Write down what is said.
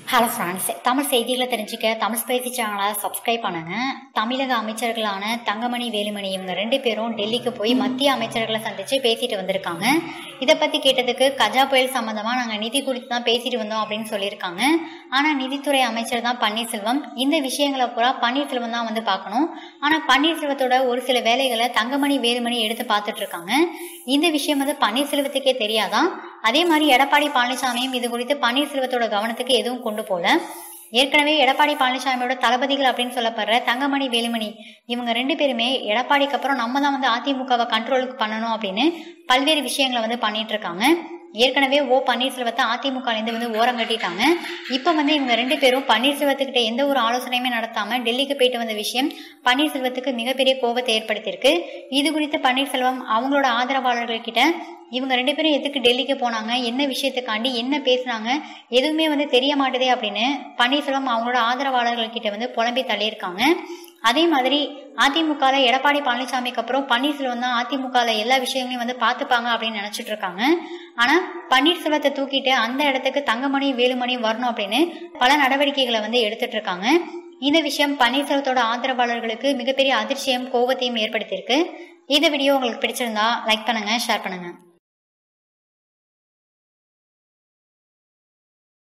hello friends Tamil செய்திகளை தெரிஞ்சுக்க Tamil spicy சேனலை சப்ஸ்கிரைப் பண்ணுங்க தமிழக அமைச்சர்களான தங்கமணி வேலுமணி இவங்க ரெண்டு பேரும் டெல்லிக்கு போய் மத்திய அமைச்சர்களை சந்திச்சு பேசிட்டு வந்திருக்காங்க இதை பத்தி கேட்டதுக்கு கஜா புயல் சம்பந்தமா நாங்க நிதி குறித்து தான் பேசிட்டு வந்தோம் அப்படின்னு சொல்லியிருக்காங்க ஆனா நிதித்துறை அமைச்சர் தான் பன்னீர்செல்வம் இந்த விஷயங்களை பூரா பன்னீர்செல்வம் தான் வந்து பார்க்கணும் ஆனா பன்னீர்செல்வத்தோட ஒரு சில வேலைகளை தங்கமணி வேலுமணி எடுத்து பார்த்துட்டு இருக்காங்க இந்த விஷயம் வந்து பன்னீர்செல்வத்துக்கே தெரியாதான் அதே மாதிரி எடப்பாடி பழனிசாமியும் இது குறித்து பன்னீர்செல்வத்தோட கவனத்துக்கு எதுவும் கொண்டு போல ஏற்கனவே எடப்பாடி பழனிசாமியோட தளபதிகள் அப்படின்னு சொல்லப்படுற தங்கமணி வேலுமணி இவங்க ரெண்டு பேருமே எடப்பாடிக்கு அப்புறம் நம்ம தான் வந்து அதிமுகவை கண்ட்ரோலுக்கு பண்ணணும் அப்படின்னு பல்வேறு விஷயங்களை வந்து பண்ணிட்டு இருக்காங்க ஏற்கனவே ஓ பன்னீர்செல்வத்தை அதிமுகலேருந்து வந்து ஓரம் கட்டிட்டாங்க இப்போ வந்து இவங்க ரெண்டு பேரும் பன்னீர்செல்வத்துக்கிட்ட எந்த ஒரு ஆலோசனையுமே நடத்தாம டெல்லிக்கு போயிட்டு வந்த விஷயம் பன்னீர்செல்வத்துக்கு மிகப்பெரிய கோபத்தை ஏற்படுத்தியிருக்கு இது குறித்து பன்னீர்செல்வம் அவங்களோட ஆதரவாளர்கள் கிட்ட இவங்க ரெண்டு பேரும் எதுக்கு டெல்லிக்கு போனாங்க என்ன விஷயத்துக்காண்டி என்ன பேசுனாங்க எதுவுமே வந்து தெரிய மாட்டுதே அப்படின்னு பன்னீர்செல்வம் அவங்களோட ஆதரவாளர்கள் கிட்ட வந்து புலம்பி தள்ளியிருக்காங்க அதே மாதிரி அதிமுகல எடப்பாடி பழனிசாமிக்கு அப்புறம் பன்னீர்செல்வம் தான் அதிமுகல எல்லா விஷயங்களையும் வந்து பார்த்துப்பாங்க அப்படின்னு நினைச்சிட்டு இருக்காங்க ஆனா பன்னீர்செல்வத்தை தூக்கிட்டு அந்த இடத்துக்கு தங்கமணி வேலுமணி வரணும் அப்படின்னு பல நடவடிக்கைகளை வந்து எடுத்துட்டு இருக்காங்க இந்த விஷயம் பன்னீர்செல்வத்தோட ஆதரவாளர்களுக்கு மிகப்பெரிய அதிர்ச்சியும் கோபத்தையும் ஏற்படுத்தியிருக்கு இந்த வீடியோ உங்களுக்கு பிடிச்சிருந்தா லைக் பண்ணுங்க ஷேர் பண்ணுங்க